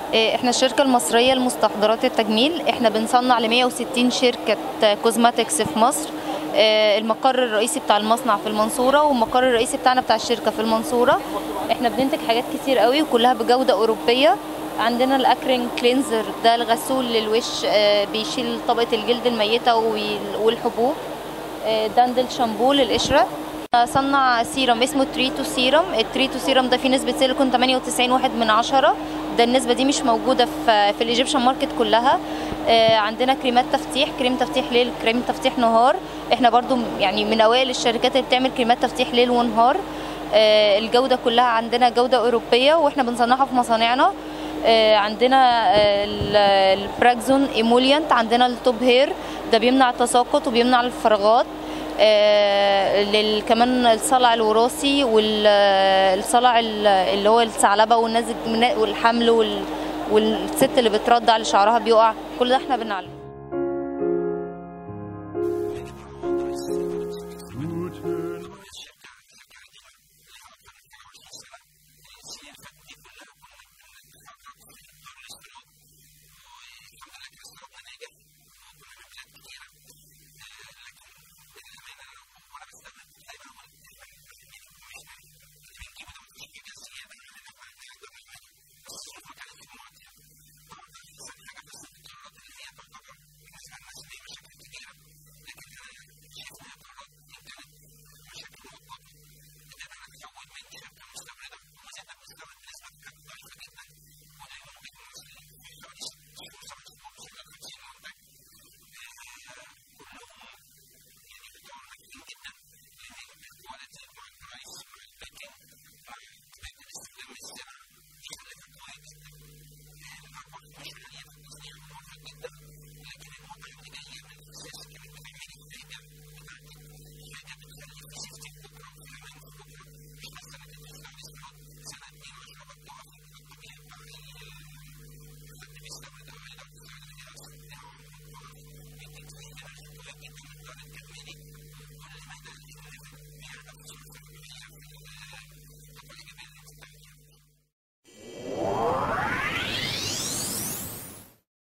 إيه، احنا الشركة المصرية لمستحضرات التجميل احنا بنصنع ل 160 شركة كوزماتكس في مصر إيه، المقر الرئيسي بتاع المصنع في المنصورة والمقر الرئيسي بتاعنا بتاع الشركة في المنصورة احنا بننتج حاجات كتير قوي وكلها بجودة أوروبية عندنا الأكرين كلينزر ده الغسول للوش آه، بيشيل طبقة الجلد الميتة وال- والحبوب آه، داندل شامبو للقشرة صنع سيرم اسمه تريتو سيرم التريتو سيرم ده فيه نسبة سيليكون 98 واحد من عشرة ده النسبة دي مش موجودة في في الايجيبشن ماركت كلها آه، عندنا كريمات تفتيح كريم تفتيح ليل كريم تفتيح نهار احنا برضو يعني من اوائل الشركات اللي بتعمل كريمات تفتيح ليل ونهار آه، الجودة كلها عندنا جودة أوروبية واحنا بنصنعها في مصانعنا آه، عندنا آه، ال- البراكزون ايموليانت عندنا التوب هير ده بيمنع التساقط وبيمنع الفراغات آه، لل- كمان الصلع الوراثي والصلع اللي هو الثعلبه والنازج والحمل وال- والست اللي بترضع اللي شعرها بيقع كل ده احنا بنعلم